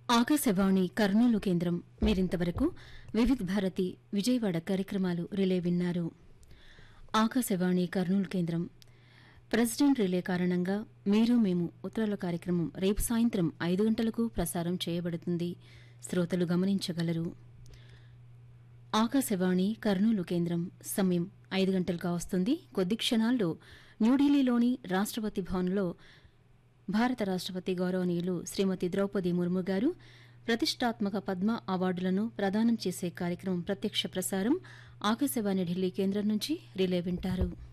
ఆకాశవాణి కర్నూలు కేంద్రం మీరింతవరకు వివిధ భారతి విజయవాడ కార్యక్రమాలు రిలే విన్నారు ఆకాశవాణి కర్నూలు కేంద్రం ప్రెసిడెంట్ రిలే కారణంగా మీరు మేము ఉత్తరాల కార్యక్రమం రేపు సాయంత్రం ఐదు గంటలకు ప్రసారం చేయబడుతుంది శ్రోతలు గమనించగలరు ఆకాశవాణి కర్నూలు కేంద్రం సమయం ఐదు గంటలుగా వస్తుంది కొద్ది క్షణాల్లో న్యూఢిల్లీలోని రాష్ట్రపతి భవన్లో భారత రాష్ట్రపతి గౌరవనీయులు శ్రీమతి ద్రౌపది ముర్ము గారు ప్రతిష్టాత్మక పద్మ అవార్డులను ప్రదానం చేసే కార్యక్రమం ప్రత్యక్ష ప్రసారం ఆకాశవాణి ఢిల్లీ కేంద్రం నుంచి రిలే వింటారు